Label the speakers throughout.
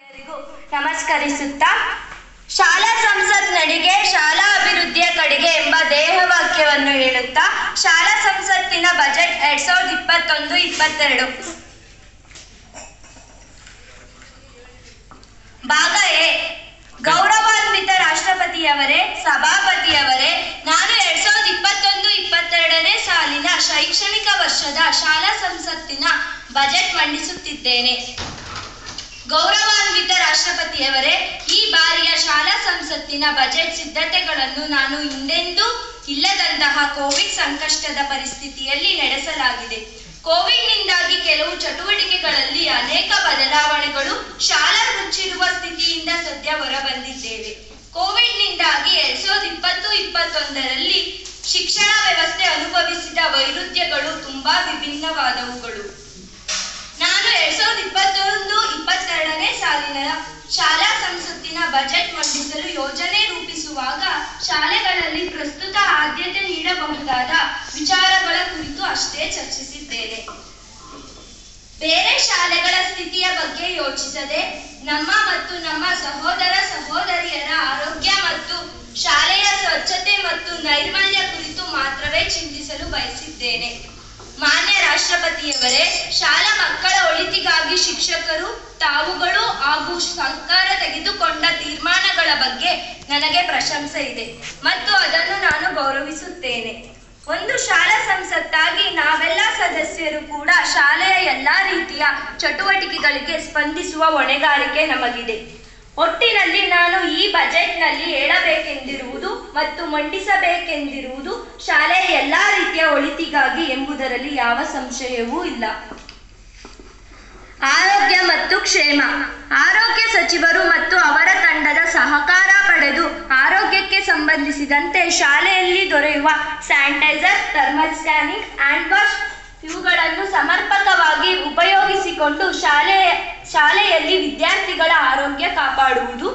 Speaker 1: ಎಲ್ಲರಿಗೂ ನಮಸ್ಕರಿಸುತ್ತಾ ಶಾಲಾ ಸಂಸತ್ ನಡಿಗೆ ಶಾಲಾ ಅಭಿವೃದ್ಧಿಯ ಕಡೆಗೆ ಎಂಬ ದೇಹವಾಕ್ಯವನ್ನು ಹೇಳುತ್ತಾ ಶಾಲಾ ಸಂಸತ್ತಿನ ಬಜೆಟ್ ಎರಡ್ ಸಾವಿರದ ಇಪ್ಪತ್ತೊಂದು ಇಪ್ಪತ್ತೆರಡು ಭಾಗ ಎ ಗೌರವಾನ್ವಿತ ರಾಷ್ಟ್ರಪತಿಯವರೇ ಸಭಾಪತಿಯವರೇ ನಾನು ಎರಡ್ ಸಾವಿರದ ಇಪ್ಪತ್ತೊಂದು ಇಪ್ಪತ್ತೆರಡನೇ ಸಾಲಿನ ಶೈಕ್ಷಣಿಕ ವರ್ಷದ ಶಾಲಾ ಸಂಸತ್ತಿನ ಬಜೆಟ್ ಮಂಡಿಸುತ್ತಿದ್ದೇನೆ ಗೌರವಾನ್ವಿತ ರಾಷ್ಟ್ರಪತಿಯವರೇ ಈ ಬಾರಿಯ ಶಾಲಾ ಸಂಸತ್ತಿನ ಬಜೆಟ್ ಸಿದ್ಧತೆಗಳನ್ನು ನಾನು ಹಿಂದೆಂದೂ ಇಲ್ಲದಂತಹ ಕೋವಿಡ್ ಸಂಕಷ್ಟದ ಪರಿಸ್ಥಿತಿಯಲ್ಲಿ ನಡೆಸಲಾಗಿದೆ ಕೋವಿಡ್ನಿಂದಾಗಿ ಕೆಲವು ಚಟುವಟಿಕೆಗಳಲ್ಲಿ ಅನೇಕ ಬದಲಾವಣೆಗಳು ಶಾಲಾ ಮುಚ್ಚಿರುವ ಸ್ಥಿತಿಯಿಂದ ಸದ್ಯ ಹೊರಬಂದಿದ್ದೇವೆ ಕೋವಿಡ್ನಿಂದಾಗಿ ಎರಡ್ ಸಾವಿರದ ಇಪ್ಪತ್ತು ಇಪ್ಪತ್ತೊಂದರಲ್ಲಿ ಶಿಕ್ಷಣ ವ್ಯವಸ್ಥೆ ಅನುಭವಿಸಿದ ವೈರುಧ್ಯಗಳು ತುಂಬಾ ವಿಭಿನ್ನವಾದವುಗಳು ನಾನು ಎರಡ್ ಸಾವಿರದ ಇಪ್ಪತ್ತೊಂದು ಇಪ್ಪತ್ತೆರಡನೇ ಸಾಲಿನ ಶಾಲಾ ಸಂಸತ್ತಿನ ಬಜೆಟ್ ಮಂಡಿಸಲು ಯೋಜನೆ ರೂಪಿಸುವಾಗ ಶಾಲೆಗಳಲ್ಲಿ ಪ್ರಸ್ತುತ ಆದ್ಯತೆ ನೀಡಬಹುದಾದ ವಿಚಾರಗಳ ಕುರಿತು ಅಷ್ಟೇ ಚರ್ಚಿಸಿದ್ದೇನೆ ಬೇರೆ ಶಾಲೆಗಳ ಸ್ಥಿತಿಯ ಬಗ್ಗೆ ಯೋಚಿಸದೆ ನಮ್ಮ ಮತ್ತು ನಮ್ಮ ಸಹೋದರ ಸಹೋದರಿಯರ ಆರೋಗ್ಯ ಮತ್ತು ಶಾಲೆಯ ಸ್ವಚ್ಛತೆ ಮತ್ತು ನೈರ್ಮಲ್ಯ ಕುರಿತು ಮಾತ್ರವೇ ಚಿಂತಿಸಲು ಬಯಸಿದ್ದೇನೆ ಮಾನ್ಯ ರಾಷ್ಟ್ರಪತಿಯವರೇ ಶಾಲಾ ಮಕ್ಕಳ ಒಳಿತಿಗಾಗಿ ಶಿಕ್ಷಕರು ತಾವುಗಳು ಹಾಗೂ ಸರ್ಕಾರ ತೆಗೆದುಕೊಂಡ ತೀರ್ಮಾನಗಳ ಬಗ್ಗೆ ನನಗೆ ಪ್ರಶಂಸೆ ಇದೆ ಮತ್ತು ಅದನ್ನು ನಾನು ಗೌರವಿಸುತ್ತೇನೆ ಒಂದು ಶಾಲಾ ಸಂಸತ್ತಾಗಿ ನಾವೆಲ್ಲ ಸದಸ್ಯರು ಕೂಡ ಶಾಲೆಯ ಎಲ್ಲಾ ರೀತಿಯ ಚಟುವಟಿಕೆಗಳಿಗೆ ಸ್ಪಂದಿಸುವ ಹೊಣೆಗಾರಿಕೆ ನಮಗಿದೆ ಒಟ್ಟಿನಲ್ಲಿ ನಾನು ಈ ಬಜೆಟ್ನಲ್ಲಿ ಹೇಳಬೇಕೆಂದಿರುವುದು ಮತ್ತು ಮಂಡಿಸಬೇಕೆಂದಿರುವುದು ಶಾಲೆಯ ಎಲ್ಲಾ ರೀತಿಯ ಒಳಿತಿಗಾಗಿ ಎಂಬುದರಲ್ಲಿ ಯಾವ ಸಂಶಯವೂ ಇಲ್ಲ ಆರೋಗ್ಯ ಮತ್ತು ಕ್ಷೇಮ ಆರೋಗ್ಯ ಸಚಿವರು ಮತ್ತು ಅವರ ತಂಡದ ಸಹಕಾರ ಪಡೆದು ಆರೋಗ್ಯಕ್ಕೆ ಸಂಬಂಧಿಸಿದಂತೆ ಶಾಲೆಯಲ್ಲಿ ದೊರೆಯುವ sanitiser thermal scanning hand wash ಇವುಗಳನ್ನು ಸಮರ್ಪಕವಾಗಿ ಉಪಯೋಗಿಸಿಕೊಂಡು ಶಾಲೆಯ ಶಾಲೆಯಲ್ಲಿ ವಿದ್ಯಾರ್ಥಿಗಳ ಆರೋಗ್ಯ ಕಾಪಾಡುವುದು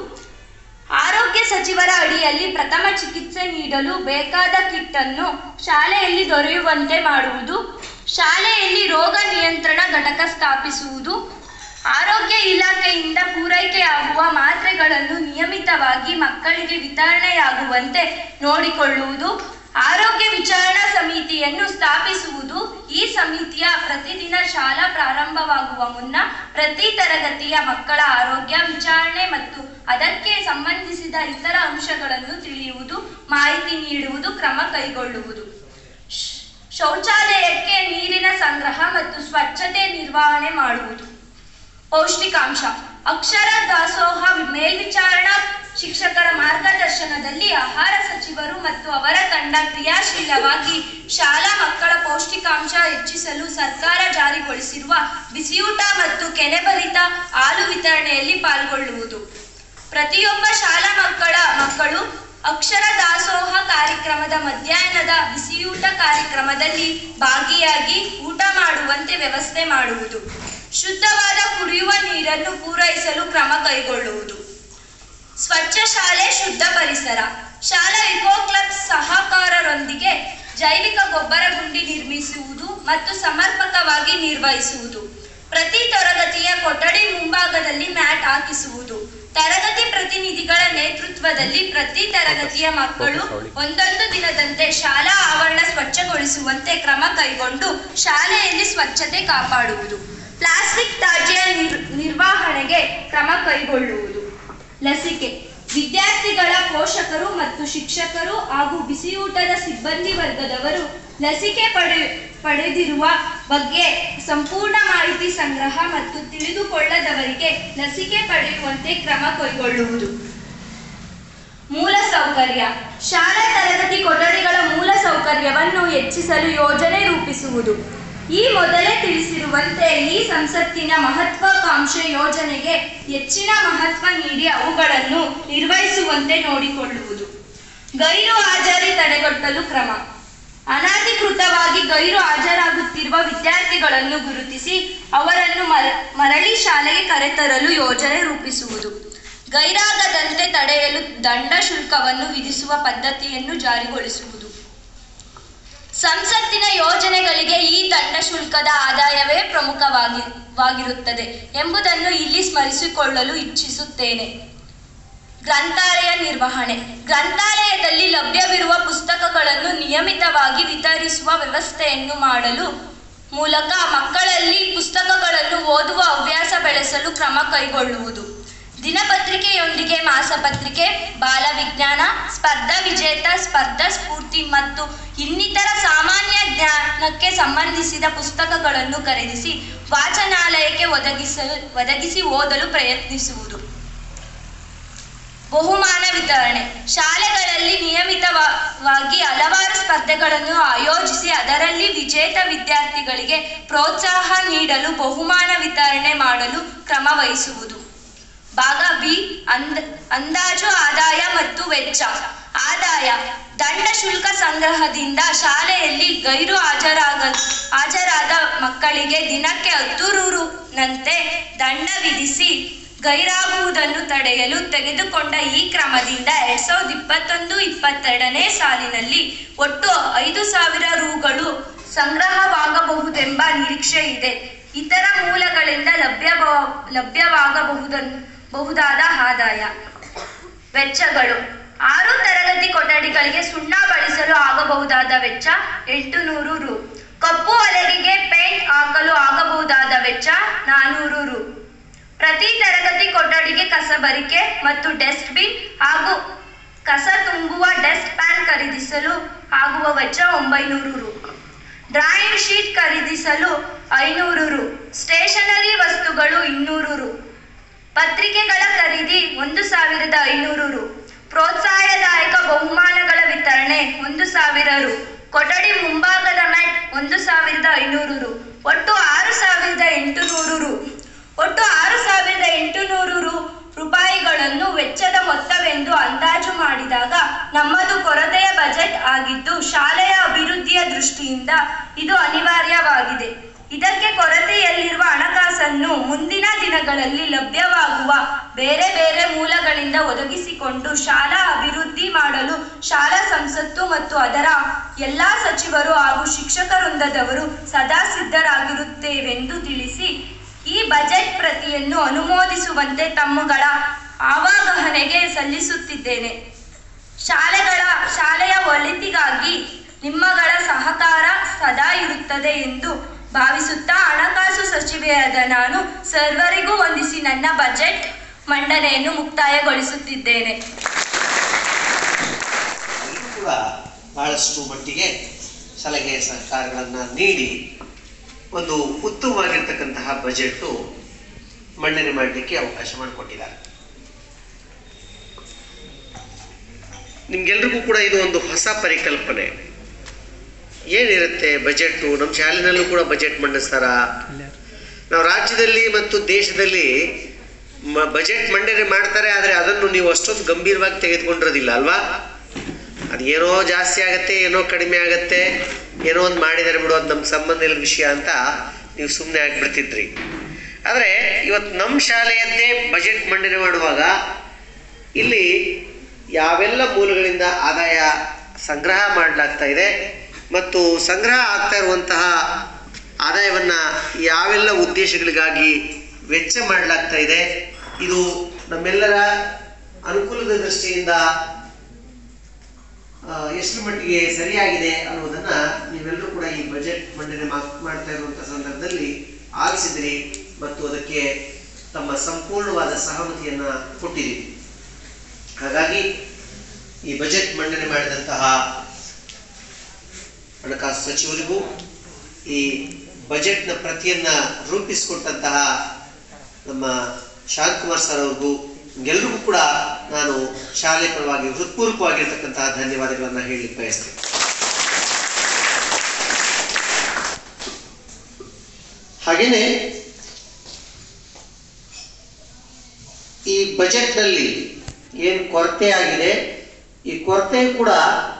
Speaker 1: ಆರೋಗ್ಯ ಸಚಿವರ ಅಡಿಯಲ್ಲಿ ಪ್ರಥಮ ಚಿಕಿತ್ಸೆ ನೀಡಲು ಬೇಕಾದ ಕಿಟ್ ಅನ್ನು ಶಾಲೆಯಲ್ಲಿ ದೊರೆಯುವಂತೆ ಮಾಡುವುದು ಶಾಲೆಯಲ್ಲಿ ರೋಗ ನಿಯಂತ್ರಣ ಘಟಕ ಸ್ಥಾಪಿಸುವುದು ಆರೋಗ್ಯ ಇಲಾಖೆಯಿಂದ ಪೂರೈಕೆಯಾಗುವ ಮಾತ್ರೆಗಳನ್ನು ನಿಯಮಿತವಾಗಿ ಮಕ್ಕಳಿಗೆ ವಿತರಣೆಯಾಗುವಂತೆ ನೋಡಿಕೊಳ್ಳುವುದು ಆರೋಗ್ಯ ವಿಚಾರಣಾ ಸಮಿತಿಯನ್ನು ಸ್ಥಾಪಿಸುವುದು ಈ ಸಮಿತಿಯ ಪ್ರತಿದಿನ ಶಾಲಾ ಪ್ರಾರಂಭವಾಗುವ ಮುನ್ನ ಪ್ರತಿ ತರಗತಿಯ ಮಕ್ಕಳ ಆರೋಗ್ಯ ವಿಚಾರಣೆ ಮತ್ತು ಅದಕ್ಕೆ ಸಂಬಂಧಿಸಿದ ಇತರ ಅಂಶಗಳನ್ನು ತಿಳಿಯುವುದು ಮಾಹಿತಿ ನೀಡುವುದು ಕ್ರಮ ಕೈಗೊಳ್ಳುವುದು ಶ್- ಶೌಚಾಲಯಕ್ಕೆ ನೀರಿನ ಸಂಗ್ರಹ ಮತ್ತು ಸ್ವಚ್ಛತೆ ನಿರ್ವಹಣೆ ಮಾಡುವುದು ಪೌಷ್ಟಿಕಾಂಶ ಅಕ್ಷರ ದಾಸೋಹ ಮೇಲ್ವಿಚಾರಣಾ ಶಿಕ್ಷಕರ ಮಾರ್ಗದರ್ಶನದಲ್ಲಿ ಆಹಾರ ಸಚಿವರು ಮತ್ತು ಅವರ ತಂಡ ಕ್ರಿಯಾಶೀಲವಾಗಿ ಶಾಲಾ ಮಕ್ಕಳ ಪೌಷ್ಟಿಕಾಂಶ ಹೆಚ್ಚಿಸಲು ಸರ್ಕಾರ ಜಾರಿಗೊಳಿಸಿರುವ ಬಿಸಿಯೂಟ ಮತ್ತು ಕೆನೆಬಲಿತ ಹಾಲು ವಿತರಣೆಯಲ್ಲಿ ಪಾಲ್ಗೊಳ್ಳುವುದು ಪ್ರತಿಯೊಬ್ಬ ಶಾಲಾ ಮಕ್ಕಳ ಮಕ್ಕಳು ಅಕ್ಷರ ದಾಸೋಹ ಕಾರ್ಯಕ್ರಮದ ಮಧ್ಯಾಹ್ನದ ಬಿಸಿಯೂಟ ಕಾರ್ಯಕ್ರಮದಲ್ಲಿ ಭಾಗಿಯಾಗಿ ಊಟ ಮಾಡುವಂತೆ ವ್ಯವಸ್ಥೆ ಮಾಡುವುದು ಶುದ್ಧವಾದ ಕುಡಿಯುವ ನೀರನ್ನು ಪೂರೈಸಲು ಕ್ರಮ ಕೈಗೊಳ್ಳುವುದು ಸ್ವಚ್ಛ ಶಾಲೆ ಶುದ್ಧ ಪರಿಸರ ಶಾಲಾ ಇಕೋ ಕ್ಲಬ್ ಸಹಕಾರರೊಂದಿಗೆ ಜೈವಿಕ ಗೊಬ್ಬರ ಗುಂಡಿ ನಿರ್ಮಿಸುವುದು ಮತ್ತು ಸಮರ್ಪಕವಾಗಿ ನಿರ್ವಹಿಸುವುದು ಪ್ರತಿ ತರಗತಿಯ ಕೊಠಡಿ ಮುಂಭಾಗದಲ್ಲಿ ಮ್ಯಾಟ್ ಹಾಕಿಸುವುದು ತರಗತಿ ಪ್ರತಿನಿಧಿಗಳ ನೇತೃತ್ವದಲ್ಲಿ ಪ್ರತಿ ತರಗತಿಯ ಮಕ್ಕಳು ಒಂದೊಂದು ದಿನದಂತೆ ಶಾಲಾ ಆವರಣ ಸ್ವಚ್ಛಗೊಳಿಸುವಂತೆ ಕ್ರಮ ಕೈಗೊಂಡು ಶಾಲೆಯಲ್ಲಿ ಸ್ವಚ್ಛತೆ ಕಾಪಾಡುವುದು ಪ್ಲಾಸ್ಟಿಕ್ ತ್ಯಾಜ್ಯ ನಿರ್- ನಿರ್ವಹಣೆಗೆ ಕ್ರಮ ಕೈಗೊಳ್ಳುವುದು ಲಸಿಕೆ ವಿದ್ಯಾರ್ಥಿಗಳ ಪೋಷಕರು ಮತ್ತು ಶಿಕ್ಷಕರು ಹಾಗೂ ಬಿಸಿಯೂಟದ ಸಿಬ್ಬಂದಿ ವರ್ಗದವರು ಲಸಿಕೆ ಪಡೆ ಪಡೆದಿರುವ ಬಗ್ಗೆ ಸಂಪೂರ್ಣ ಮಾಹಿತಿ ಸಂಗ್ರಹ ಮತ್ತು ತಿಳಿದುಕೊಳ್ಳದವರಿಗೆ ಲಸಿಕೆ ಪಡೆಯುವಂತೆ ಕ್ರಮ ಕೈಗೊಳ್ಳುವುದು ಮೂಲ ಸೌಕರ್ಯ ಶಾಲಾ ತರಗತಿ ಕೊಠಡಿಗಳ ಮೂಲ ಸೌಕರ್ಯವನ್ನು ಹೆಚ್ಚಿಸಲು ಯೋಜನೆ ರೂಪಿಸುವುದು ಈ ಮೊದಲೇ ತಿಳಿಸಿರುವಂತೆ ಈ ಸಂಸತ್ತಿನ ಮಹತ್ವಾಕಾಂಕ್ಷೆ ಯೋಜನೆಗೆ ಹೆಚ್ಚಿನ ಮಹತ್ವ ನೀಡಿ ಅವುಗಳನ್ನು ನಿರ್ವಹಿಸುವಂತೆ ನೋಡಿಕೊಳ್ಳುವುದು ಗೈರು ಹಾಜರಿ ತಡೆಗಟ್ಟಲು ಕ್ರಮ ಅನಧಿಕೃತವಾಗಿ ಗೈರು ಹಾಜರಾಗುತ್ತಿರುವ ವಿದ್ಯಾರ್ಥಿಗಳನ್ನು ಗುರುತಿಸಿ ಅವರನ್ನು ಮರ ಮರಳಿ ಶಾಲೆಗೆ ಕರೆತರಲು ಯೋಜನೆ ರೂಪಿಸುವುದು ಗೈರಾಗದಂತೆ ತಡೆಯಲು ದಂಡ ಶುಲ್ಕವನ್ನು ವಿಧಿಸುವ ಪದ್ಧತಿಯನ್ನು ಜಾರಿಗೊಳಿಸುವುದು ಸಂಸತ್ತಿನ ಯೋಜನೆಗಳಿಗೆ ಈ ದಂಡ ಶುಲ್ಕದ ಆದಾಯವೇ ಪ್ರಮುಖವಾಗಿ ವಾಗಿರುತ್ತದೆ ಎಂಬುದನ್ನು ಇಲ್ಲಿ ಸ್ಮರಿಸಿಕೊಳ್ಳಲು ಇಚ್ಛಿಸುತ್ತೇನೆ ಗ್ರಂಥಾಲಯ ನಿರ್ವಹಣೆ ಗ್ರಂಥಾಲಯದಲ್ಲಿ ಲಭ್ಯವಿರುವ ಪುಸ್ತಕಗಳನ್ನು ನಿಯಮಿತವಾಗಿ ವಿತರಿಸುವ ವ್ಯವಸ್ಥೆಯನ್ನು ಮಾಡಲು ಮೂಲಕ ಮಕ್ಕಳಲ್ಲಿ ಪುಸ್ತಕಗಳನ್ನು ಓದುವ ಹವ್ಯಾಸ ಬೆಳೆಸಲು ಕ್ರಮ ಕೈಗೊಳ್ಳುವುದು ದಿನಪತ್ರಿಕೆಯೊಂದಿಗೆ ಮಾಸಪತ್ರಿಕೆ ಬಾಲ ವಿಜ್ಞಾನ ಸ್ಪರ್ಧಾ ವಿಜೇತ ಸ್ಪರ್ಧಾ ಸ್ಫೂರ್ತಿ ಮತ್ತು ಇನ್ನಿತರ ಸಾಮಾನ್ಯ ಜ್ಞಾನಕ್ಕೆ ಸಂಬಂಧಿಸಿದ ಪುಸ್ತಕಗಳನ್ನು ಖರೀದಿಸಿ ವಾಚನಾಲಯಕ್ಕೆ ಒದಗಿಸಲು ಒದಗಿಸಿ ಓದಲು ಪ್ರಯತ್ನಿಸುವುದು ಬಹುಮಾನ ವಿತರಣೆ ಶಾಲೆಗಳಲ್ಲಿ ನಿಯಮಿತವಾಗಿ ಹಲವಾರು ಸ್ಪರ್ಧೆಗಳನ್ನು ಆಯೋಜಿಸಿ ಅದರಲ್ಲಿ ವಿಜೇತ ವಿದ್ಯಾರ್ಥಿಗಳಿಗೆ ಪ್ರೋತ್ಸಾಹ ನೀಡಲು ಬಹುಮಾನ ವಿತರಣೆ ಮಾಡಲು ಕ್ರಮ ವಹಿಸುವುದು ಭಾಗ ಬಿ ಅಂದ್ ಅಂದಾಜು ಆದಾಯ ಮತ್ತು ವೆಚ್ಚ ಆದಾಯ ದಂಡ ಶುಲ್ಕ ಸಂಗ್ರಹದಿಂದ ಶಾಲೆಯಲ್ಲಿ ಗೈರು ಹಾಜರಾಗ ಹಾಜರಾದ ಮಕ್ಕಳಿಗೆ ದಿನಕ್ಕೆ ಹತ್ತು ರೂರುನಂತೆ ದಂಡ ವಿಧಿಸಿ ಗೈರಾಗುವುದನ್ನು ತಡೆಯಲು ತೆಗೆದುಕೊಂಡ ಈ ಕ್ರಮದಿಂದ ಎರಡ್ ಸಾವಿರದ ಇಪ್ಪತ್ತೊಂದು ಇಪ್ಪತ್ತೆರಡನೇ ಸಾಲಿನಲ್ಲಿ ಒಟ್ಟು ಐದು ಸಾವಿರ ರೂಗಳು ಸಂಗ್ರಹವಾಗಬಹುದೆಂಬ ನಿರೀಕ್ಷೆ ಇದೆ ಇತರ ಮೂಲಗಳಿಂದ ಲಭ್ಯವ ಲಭ್ಯವಾಗಬಹುದನ್ನು ಬಹುದಾದ ಆದಾಯ ವೆಚ್ಚಗಳು ಆರು ತರಗತಿ ಕೊಠಡಿಗಳಿಗೆ ಸುಣ್ಣ ಬಳಸಲು ಆಗಬಹುದಾದ ವೆಚ್ಚ ಎಂಟು ನೂರು ರು ಕಪ್ಪು ಹಲಗೆಗೆ ಪೇಂಟ್ ಹಾಕಲು ಆಗಬಹುದಾದ ವೆಚ್ಚ ನಾನೂರು ರು ಪ್ರತಿ ತರಗತಿ ಕೊಠಡಿಗೆ ಕಸಬರಿಕೆ ಮತ್ತು ಡಸ್ಟ್ಬಿನ್ ಹಾಗೂ ಕಸ ತುಂಬುವ ಡಸ್ಟ್ ಪ್ಯಾನ್ ಖರೀದಿಸಲು ಆಗುವ ವೆಚ್ಚ ಒಂಬೈನೂರು ರು ಡ್ರಾಯಿಂಗ್ ಶೀಟ್ ಖರೀದಿಸಲು ಐನೂರು ರು ಸ್ಟೇಷನರಿ ವಸ್ತುಗಳು ಇನ್ನೂರು ರು ಪತ್ರಿಕೆಗಳ ಖರೀದಿ ಒಂದು ಸಾವಿರದ ಐನೂರು ರು ಪ್ರೋತ್ಸಾಹದಾಯಕ ಬಹುಮಾನಗಳ ವಿತರಣೆ ಒಂದು ಸಾವಿರ ರು ಕೊಠಡಿ ಮುಂಭಾಗದ ಮ್ಯಾಟ್ ಒಂದು ಸಾವಿರದ ಐನೂರು ರು ಒಟ್ಟು ಆರು ಸಾವಿರದ ಎಂಟುನೂರು ರು ಒಟ್ಟು ಆರು ಸಾವಿರದ ಎಂಟುನೂರು ರು ರೂಪಾಯಿಗಳನ್ನು ವೆಚ್ಚದ ಮೊತ್ತವೆಂದು ಅಂದಾಜು ಮಾಡಿದಾಗ ನಮ್ಮದು ಕೊರತೆಯ ಬಜೆಟ್ ಆಗಿದ್ದು ಶಾಲೆಯ ಅಭಿವೃದ್ಧಿಯ ದೃಷ್ಟಿಯಿಂದ ಇದು ಅನಿವಾರ್ಯವಾಗಿದೆ ಇದಕ್ಕೆ ಕೊರತೆಯಲ್ಲಿರುವ ಹಣಕಾಸನ್ನು ಮುಂದಿನ ದಿನಗಳಲ್ಲಿ ಲಭ್ಯವಾಗುವ ಬೇರೆ ಬೇರೆ ಮೂಲಗಳಿಂದ ಒದಗಿಸಿಕೊಂಡು ಶಾಲಾ ಅಭಿವೃದ್ಧಿ ಮಾಡಲು ಶಾಲಾ ಸಂಸತ್ತು ಮತ್ತು ಅದರ ಎಲ್ಲ ಸಚಿವರು ಹಾಗೂ ಶಿಕ್ಷಕ ವೃಂದದವರು ಸದಾ ಸಿದ್ಧರಾಗಿರುತ್ತೇವೆಂದು ತಿಳಿಸಿ ಈ ಬಜೆಟ್ ಪ್ರತಿಯನ್ನು ಅನುಮೋದಿಸುವಂತೆ ತಮ್ಮಗಳ ಆವಾಗಹನೆಗೆ ಸಲ್ಲಿಸುತ್ತಿದ್ದೇನೆ ಶಾಲೆಗಳ ಶಾಲೆಯ ಒಳಿತಿಗಾಗಿ ನಿಮ್ಮಗಳ ಸಹಕಾರ ಸದಾ ಇರುತ್ತದೆ ಎಂದು ಭಾವಿಸುತ್ತಾ ಹಣಕಾಸು ಸಚಿವೆಯಾದ ನಾನು ಸರ್ವರಿಗೂ ವಂದಿಸಿ ನನ್ನ ಬಜೆಟ್ ಮಂಡನೆಯನ್ನು ಮುಕ್ತಾಯಗೊಳಿಸುತ್ತಿದ್ದೇನೆ
Speaker 2: ಎಲ್ಲರೂ ಕೂಡ ಬಹಳಷ್ಟು ಮಟ್ಟಿಗೆ ಸಲಹೆ ಸಹಕಾರಗಳನ್ನು ನೀಡಿ ಒಂದು ಉತ್ತಮವಾಗಿರ್ತಕ್ಕಂತಹ ಬಜೆಟ್ಟು ಮಂಡನೆ ಮಾಡಲಿಕ್ಕೆ ಅವಕಾಶ ಮಾಡಿಕೊಟ್ಟಿದ್ದಾರೆ ನಿಮ್ಗೆಲ್ರಿಗೂ ಕೂಡ ಇದು ಒಂದು ಹೊಸ ಪರಿಕಲ್ಪನೆ ಏನಿರುತ್ತೆ ಬಜೆಟ್ಟು ನಮ್ಮ ಶಾಲೆನಲ್ಲೂ ಕೂಡ ಬಜೆಟ್ ಮಂಡಿಸ್ತಾರ ನಾವು ರಾಜ್ಯದಲ್ಲಿ ಮತ್ತು ದೇಶದಲ್ಲಿ ಮ ಬಜೆಟ್ ಮಂಡನೆ ಮಾಡ್ತಾರೆ ಆದರೆ ಅದನ್ನು ನೀವು ಅಷ್ಟೊಂದು ಗಂಭೀರವಾಗಿ ತೆಗೆದುಕೊಂಡಿರೋದಿಲ್ಲ ಅಲ್ವಾ ಅದು ಏನೋ ಜಾಸ್ತಿ ಆಗತ್ತೆ ಏನೋ ಕಡಿಮೆ ಆಗತ್ತೆ ಏನೋ ಒಂದು ಮಾಡಿದರೆ ಬಿಡು ಅದು ನಮ್ಗೆ ಸಂಬಂಧ ಇಲ್ಲದ ವಿಷಯ ಅಂತ ನೀವು ಸುಮ್ಮನೆ ಆಗಿಬಿಡ್ತಿದ್ರಿ ಆದರೆ ಇವತ್ತು ನಮ್ಮ ಶಾಲೆಯದ್ದೇ ಬಜೆಟ್ ಮಂಡನೆ ಮಾಡುವಾಗ ಇಲ್ಲಿ ಯಾವೆಲ್ಲ ಮೂಲಗಳಿಂದ ಆದಾಯ ಸಂಗ್ರಹ ಮಾಡಲಾಗ್ತಾ ಇದೆ ಮತ್ತು ಸಂಗ್ರಹ ಆಗ್ತಾ ಇರುವಂತಹ ಆದಾಯವನ್ನು ಯಾವೆಲ್ಲ ಉದ್ದೇಶಗಳಿಗಾಗಿ ವೆಚ್ಚ ಮಾಡಲಾಗ್ತಾ ಇದೆ ಇದು ನಮ್ಮೆಲ್ಲರ ಅನುಕೂಲದ ದೃಷ್ಟಿಯಿಂದ ಆ, ಎಷ್ಟರ ಮಟ್ಟಿಗೆ ಸರಿಯಾಗಿದೆ ಅನ್ನೋದನ್ನ ನೀವೆಲ್ಲರೂ ಕೂಡ ಈ ಬಜೆಟ್ ಮಂಡನೆ ಮಾ- ಮಾಡ್ತಾ ಇರುವಂತಹ ಸಂದರ್ಭದಲ್ಲಿ ಆಲಿಸಿದ್ರಿ ಮತ್ತು ಅದಕ್ಕೆ ತಮ್ಮ ಸಂಪೂರ್ಣವಾದ ಸಹಮತಿಯನ್ನ ಕೊಟ್ಟಿರಿ ಹಾಗಾಗಿ ಈ ಬಜೆಟ್ ಮಂಡನೆ ಮಾಡಿದಂತಹ ಹಣಕಾಸು ಸಚಿವರಿಗೂ ಈ ಬಜೆಟ್ನ ಪ್ರತಿಯನ್ನ ರೂಪಿಸಿಕೊಟ್ಟಂತಹ ನಮ್ಮ ಶಾಂತಕುಮಾರ್ ಸರ್ ಅವ್ರಿಗೂ ಎಲ್ಲರಿಗೂ ಕೂಡ ನಾನು ಶಾಲೆ ಪರವಾಗಿ ಹೃತ್ಪೂರ್ವಕವಾಗಿರ್ತಕ್ಕಂತಹ ಧನ್ಯವಾದಗಳನ್ನು ಹೇಳಲಿಕ್ಕೆ ಬಯಸ್ತೇನೆ ಹಾಗೇನೆ ಈ ಬಜೆಟ್ನಲ್ಲಿ ಏನು ಕೊರತೆ ಆಗಿದೆ ಈ ಕೊರತೆ ಕೂಡ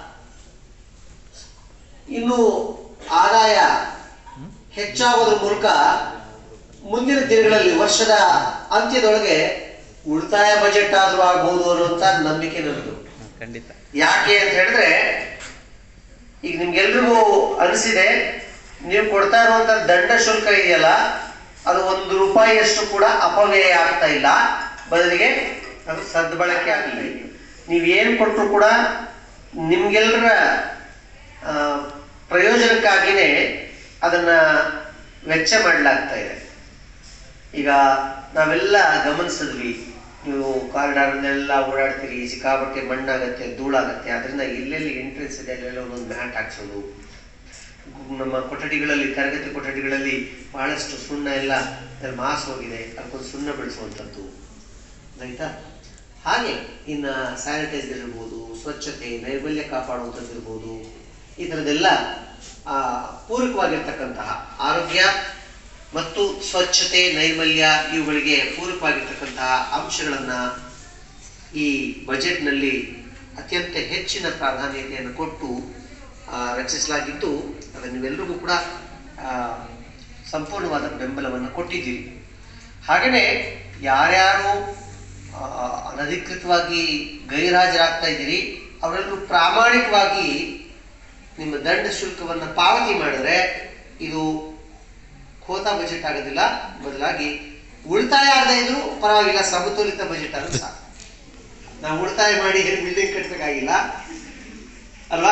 Speaker 2: ಇನ್ನು ಆದಾಯ ಹೆಚ್ಚಾಗೋದ್ರ ಮೂಲಕ ಮುಂದಿನ ದಿನಗಳಲ್ಲಿ ವರ್ಷದ ಅಂತ್ಯದೊಳಗೆ ಉಳಿತಾಯ ಬಜೆಟ್ ಆದ್ರೂ ಆಗ್ಬಹುದು ಅನ್ನುವಂತ ನಂಬಿಕೆ ನನ್ನದು
Speaker 3: ಖಂಡಿತ
Speaker 2: ಯಾಕೆ ಅಂತ ಹೇಳಿದ್ರೆ ಈಗ ನಿಮ್ಗೆಲ್ರಿಗೂ ಅನಿಸಿದೆ ನೀವು ಕೊಡ್ತಾ ಇರುವಂತ ದಂಡ ಶುಲ್ಕ ಇದೆಯಲ್ಲ ಅದು ಒಂದು ರೂಪಾಯಿಯಷ್ಟು ಕೂಡ ಅಪವ್ಯಯ ಆಗ್ತಾ ಇಲ್ಲ ಬದಲಿಗೆ ಅದು ಸದ್ಬಳಕೆ ಆಗಲಿ ನೀವು ಏನು ಕೊಟ್ಟರು ಕೂಡ ನಿಮ್ಗೆಲ್ಲರ ಆ, ಪ್ರಯೋಜನಕ್ಕಾಗಿನೇ ಅದನ್ನ ವೆಚ್ಚ ಮಾಡಲಾಗ್ತಾ ಇದೆ ಈಗ ನಾವೆಲ್ಲ ಗಮನಿಸಿದ್ವಿ ನೀವು ಕಾರಿಡಾರ್ನೆಲ್ಲ ಓಡಾಡ್ತೀರಿ ಸಿಕ್ಕಾಪಟ್ಟೆ ಮಣ್ಣಾಗತ್ತೆ ಧೂಳಾಗತ್ತೆ ಅದರಿಂದ ಎಲ್ಲೆಲ್ಲಿ ಎಂಟ್ರೆನ್ಸ್ ಇದೆ ಅಲ್ಲೆಲ್ಲ ಒಂದೊಂದು ಮ್ಯಾಟ್ ಹಾಕ್ಸೋದು ನಮ್ಮ ಕೊಠಡಿಗಳಲ್ಲಿ ತರಗತಿ ಕೊಠಡಿಗಳಲ್ಲಿ ಬಹಳಷ್ಟು ಸುಣ್ಣ ಎಲ್ಲ ಅದ್ರಲ್ಲಿ ಮಾಸ್ ಹೋಗಿದೆ ಅದಕ್ಕೊಂದು ಸುಣ್ಣ ಬೆಳೆಸುವಂಥದ್ದು ಆಯ್ತಾ ಹಾಗೆ ಇನ್ನು ಸ್ಯಾನಿಟೈಸರ್ ಇರ್ಬೋದು ಸ್ವಚ್ಛತೆ ನೈರ್ಮಲ್ಯ ಕಾಪಾಡುವಂಥದ್ದು ಇರ್ಬೋದು ಈ ಥರದ್ದೆಲ್ಲ ಆ, ಪೂರಕವಾಗಿರ್ತಕ್ಕಂತಹ ಆರೋಗ್ಯ ಮತ್ತು ಸ್ವಚ್ಛತೆ ನೈರ್ಮಲ್ಯ ಇವುಗಳಿಗೆ ಪೂರಕವಾಗಿರ್ತಕ್ಕಂತಹ ಅಂಶಗಳನ್ನ ಈ ಬಜೆಟ್ನಲ್ಲಿ ಅತ್ಯಂತ ಹೆಚ್ಚಿನ ಪ್ರಾಧಾನ್ಯತೆಯನ್ನು ಕೊಟ್ಟು ಆ, ರಚಿಸಲಾಗಿದ್ದು ಅದನ್ನು ನೀವೆಲ್ಲರಿಗೂ ಕೂಡ ಆ, ಸಂಪೂರ್ಣವಾದ ಬೆಂಬಲವನ್ನು ಕೊಟ್ಟಿದ್ದೀರಿ ಹಾಗೆಯೇ ಯಾರ್ಯಾರು ಆ, ಅನಧಿಕೃತವಾಗಿ ಗೈರಾಜರಾಗ್ತಾ ಇದ್ದೀರಿ ಅವರೆಲ್ಲರೂ ಪ್ರಾಮಾಣಿಕವಾಗಿ ನಿಮ್ಮ ದಂಡ ಶುಲ್ಕವನ್ನು ಪಾವತಿ ಮಾಡಿದ್ರೆ ಇದು ಖೋತಾ ಬಜೆಟ್ ಆಗೋದಿಲ್ಲ ಬದಲಾಗಿ ಉಳಿತಾಯ ಆಗದೆ ಇದ್ರೂ ಪರವಾಗಿಲ್ಲ ಸಮತೋಲಿತ ಬಜೆಟ್ ಆದ್ರೆ ಸಾಕು ನಾವು ಉಳಿತಾಯ ಮಾಡಿ ಬಿಲ್ಡಿಂಗ್ ಕಟ್ಟಬೇಕಾಗಿಲ್ಲ ಅಲ್ವಾ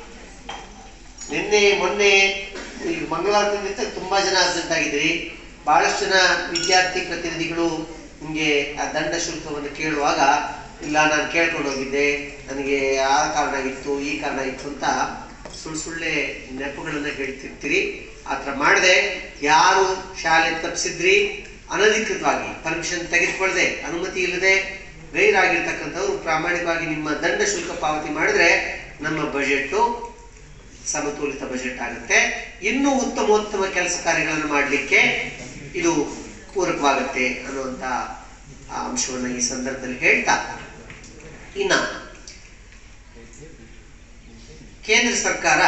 Speaker 2: ನಿನ್ನೆ ಮೊನ್ನೆ ಈಗ ಮಂಗಳವಾರ ನಿಮಿತ್ತ ತುಂಬಾ ಜನ ಅರ್ಜೆಂಟ್ ಆಗಿದ್ರಿ ಬಹಳಷ್ಟು ಜನ ವಿದ್ಯಾರ್ಥಿ ಪ್ರತಿನಿಧಿಗಳು ನಿಮಗೆ ಆ ದಂಡ ಶುಲ್ಕವನ್ನು ಕೇಳುವಾಗ ಇಲ್ಲ ನಾನು ಕೇಳ್ಕೊಂಡು ಹೋಗಿದ್ದೆ ನನಗೆ ಆ ಕಾರಣ ಇತ್ತು ಈ ಕಾರಣ ಇತ್ತು ಅಂತ ಸುಳ್ಳು ಸುಳ್ಳೆ ನೆಪಗಳನ್ನ ಹೇಳ್ತಿರ್ತೀರಿ ಆ ಥರ ಮಾಡದೆ ಯಾರು ಶಾಲೆ ತಪ್ಪಿಸಿದ್ರಿ ಅನಧಿಕೃತವಾಗಿ ಪರ್ಮಿಷನ್ ತೆಗೆದುಕೊಳ್ಳದೆ ಅನುಮತಿ ಇಲ್ಲದೆ ಗೈರಾಗಿರ್ತಕ್ಕಂಥವ್ರು ಪ್ರಾಮಾಣಿಕವಾಗಿ ನಿಮ್ಮ ದಂಡ ಶುಲ್ಕ ಪಾವತಿ ಮಾಡಿದ್ರೆ ನಮ್ಮ ಬಜೆಟ್ಟು ಸಮತೋಲಿತ ಬಜೆಟ್ ಆಗುತ್ತೆ ಇನ್ನೂ ಉತ್ತಮೋತ್ತಮ ಕೆಲಸ ಕಾರ್ಯಗಳನ್ನು ಮಾಡಲಿಕ್ಕೆ ಇದು ಪೂರಕವಾಗುತ್ತೆ ಅನ್ನುವಂಥ ಆ ಅಂಶವನ್ನು ಈ ಸಂದರ್ಭದಲ್ಲಿ ಹೇಳ್ತಾ ಇನ್ನ ಕೇಂದ್ರ ಸರ್ಕಾರ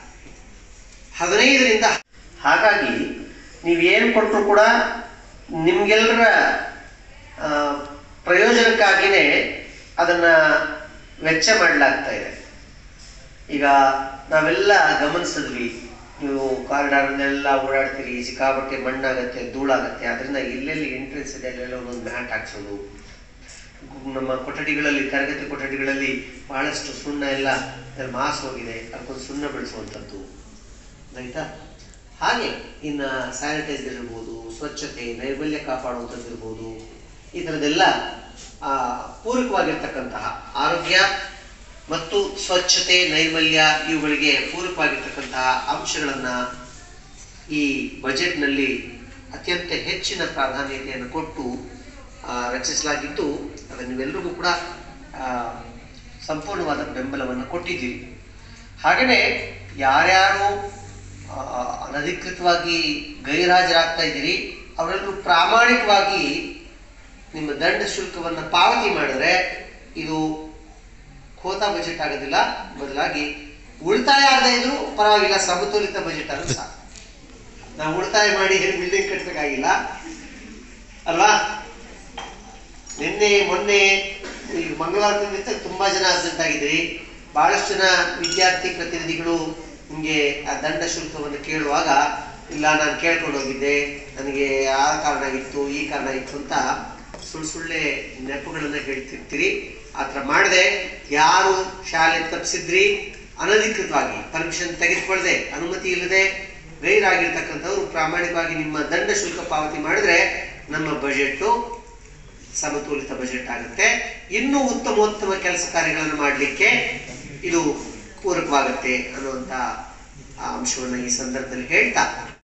Speaker 2: ಹದಿನೈದರಿಂದ ಹಾಗಾಗಿ ನೀವೇನು ಕೊಟ್ಟರು ಕೂಡ ನಿಮ್ಗೆಲ್ಲರ ಆ, ಪ್ರಯೋಜನಕ್ಕಾಗಿನೇ ಅದನ್ನ ವೆಚ್ಚ ಮಾಡಲಾಗ್ತಾ ಇದೆ ಈಗ ನಾವೆಲ್ಲ ಗಮನಿಸಿದ್ವಿ ನೀವು ಕಾರಿಡಾರ್ನೆಲ್ಲ ಓಡಾಡ್ತೀರಿ ಸಿಕ್ಕಾಪಟ್ಟೆ ಮಣ್ಣಾಗತ್ತೆ ಧೂಳಾಗತ್ತೆ ಅದರಿಂದ ಎಲ್ಲೆಲ್ಲಿ ಎಂಟ್ರೆನ್ಸ್ ಇದೆ ಅಲ್ಲೆಲ್ಲ ಒಂದೊಂದು ಮ್ಯಾಟ್ ಹಾಕ್ಸೋದು ನಮ್ಮ ಕೊಠಡಿಗಳಲ್ಲಿ ತರಗತಿ ಕೊಠಡಿಗಳಲ್ಲಿ ಬಹಳಷ್ಟು ಸುಣ್ಣ ಎಲ್ಲ ಅದ್ರಲ್ಲಿ ಮಾಸ್ ಹೋಗಿದೆ ಅದಕ್ಕೊಂದು ಸುಣ್ಣ ಬೆಳೆಸುವಂಥದ್ದು ಆಯ್ತಾ ಹಾಗೆ ಇನ್ನು ಸ್ಯಾನಿಟೈಸರ್ ಇರ್ಬೋದು ಸ್ವಚ್ಛತೆ ನೈರ್ಮಲ್ಯ ಕಾಪಾಡುವಂಥದ್ದು ಇರ್ಬೋದು ಈ ಥರದ್ದೆಲ್ಲ ಆ, ಪೂರಕವಾಗಿರ್ತಕ್ಕಂತಹ ಆರೋಗ್ಯ ಮತ್ತು ಸ್ವಚ್ಛತೆ ನೈರ್ಮಲ್ಯ ಇವುಗಳಿಗೆ ಪೂರಕವಾಗಿರ್ತಕ್ಕಂತಹ ಅಂಶಗಳನ್ನ ಈ ಬಜೆಟ್ನಲ್ಲಿ ಅತ್ಯಂತ ಹೆಚ್ಚಿನ ಪ್ರಾಧಾನ್ಯತೆಯನ್ನು ಕೊಟ್ಟು ಆ, ರಚಿಸಲಾಗಿದ್ದು ಅದನ್ನು ನೀವೆಲ್ಲರಿಗೂ ಕೂಡ ಆ, ಸಂಪೂರ್ಣವಾದ ಬೆಂಬಲವನ್ನು ಕೊಟ್ಟಿದ್ದೀರಿ ಹಾಗೆಯೇ ಯಾರ್ಯಾರು ಆ, ಅನಧಿಕೃತವಾಗಿ ಗೈರಾಜರಾಗ್ತಾ ಇದ್ದೀರಿ ಅವರೆಲ್ಲರೂ ಪ್ರಾಮಾಣಿಕವಾಗಿ ನಿಮ್ಮ ದಂಡ ಶುಲ್ಕವನ್ನು ಪಾವತಿ ಮಾಡಿದ್ರೆ ಇದು ಖೋತಾ ಬಜೆಟ್ ಆಗೋದಿಲ್ಲ ಬದಲಾಗಿ ಉಳಿತಾಯ ಆಗದೆ ಇದ್ರೂ ಪರವಾಗಿಲ್ಲ ಸಮತೋಲಿತ ಬಜೆಟ್ ಆದ್ರೆ ಸಾಕು ನಾವು ಉಳಿತಾಯ ಮಾಡಿ ಬಿಲ್ಡಿಂಗ್ ಕಟ್ಟಬೇಕಾಗಿಲ್ಲ ಅಲ್ವಾ ನಿನ್ನೆ ಮೊನ್ನೆ ಈಗ ಮಂಗಳವಾರ ನಿಮಿತ್ತ ತುಂಬಾ ಜನ ಅರ್ಜೆಂಟ್ ಆಗಿದ್ರಿ ಬಹಳಷ್ಟು ಜನ ವಿದ್ಯಾರ್ಥಿ ಪ್ರತಿನಿಧಿಗಳು ನಿಮಗೆ ಆ ದಂಡ ಶುಲ್ಕವನ್ನು ಕೇಳುವಾಗ ಇಲ್ಲ ನಾನು ಕೇಳ್ಕೊಂಡು ಹೋಗಿದ್ದೆ ನನಗೆ ಆ ಕಾರಣ ಇತ್ತು ಈ ಕಾರಣ ಇತ್ತು ಅಂತ ಸುಳ್ಳು ಸುಳ್ಳೆ ನೆಪಗಳನ್ನ ಹೇಳ್ತಿರ್ತೀರಿ ಆ ಥರ ಮಾಡದೆ ಯಾರು ಶಾಲೆ ತಪ್ಪಿಸಿದ್ರಿ ಅನಧಿಕೃತವಾಗಿ ಪರ್ಮಿಷನ್ ತೆಗೆದುಕೊಳ್ಳದೆ ಅನುಮತಿ ಇಲ್ಲದೆ ಗೈರಾಗಿರ್ತಕ್ಕಂಥವ್ರು ಪ್ರಾಮಾಣಿಕವಾಗಿ ನಿಮ್ಮ ದಂಡ ಶುಲ್ಕ ಪಾವತಿ ಮಾಡಿದ್ರೆ ನಮ್ಮ ಬಜೆಟ್ಟು ಸಮತೋಲಿತ ಬಜೆಟ್ ಆಗುತ್ತೆ ಇನ್ನೂ ಉತ್ತಮೋತ್ತಮ ಕೆಲಸ ಕಾರ್ಯಗಳನ್ನು ಮಾಡಲಿಕ್ಕೆ ಇದು ಪೂರಕವಾಗುತ್ತೆ ಅನ್ನುವಂಥ ಆ ಅಂಶವನ್ನು ಈ ಸಂದರ್ಭದಲ್ಲಿ ಹೇಳ್ತಾ